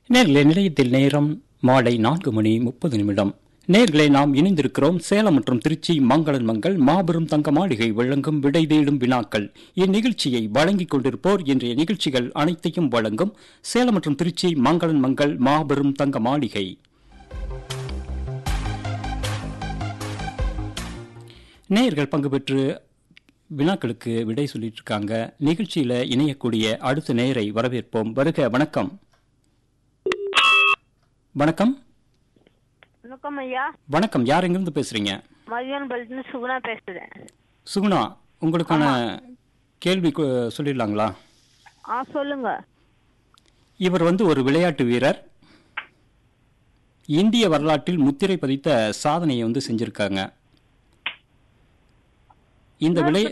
நேர்களே நிலையத்தில் நேரம் மாலை நான்கு மணி முப்பது நிமிடம் நேர்களே நாம் இணைந்திருக்கிறோம் சேலம் மற்றும் திருச்சி மங்களன் மங்கள் மாபெரும் தங்க மாளிகை வழங்கும் விடை தேடும் வினாக்கள் இந்நிகழ்ச்சியை வழங்கிக் கொண்டிருப்போர் இன்றைய நிகழ்ச்சிகள் அனைத்தையும் வழங்கும் சேலம் மற்றும் திருச்சி மங்களன் மங்கள் மாபெரும் தங்க மாளிகை நேயர்கள் பங்கு பெற்று வினாக்களுக்கு விடை சொல்லிட்டு இருக்காங்க நிகழ்ச்சியில இணையக்கூடிய அடுத்த நேயரை வரவேற்போம் வருக வணக்கம் வணக்கம் வணக்கம் ஐயா வணக்கம் யார் எங்கிருந்து பேசுறீங்க மதியானம் பல்லிருந்து சுகுணா பேசுறேன் சுகுணா உங்களுக்கான கேள்வி கு- சொல்லிடலாங்களா ஆ சொல்லுங்க இவர் வந்து ஒரு விளையாட்டு வீரர் இந்திய வரலாற்றில் முத்திரை பதித்த சாதனையை வந்து செஞ்சிருக்காங்க இந்த விளை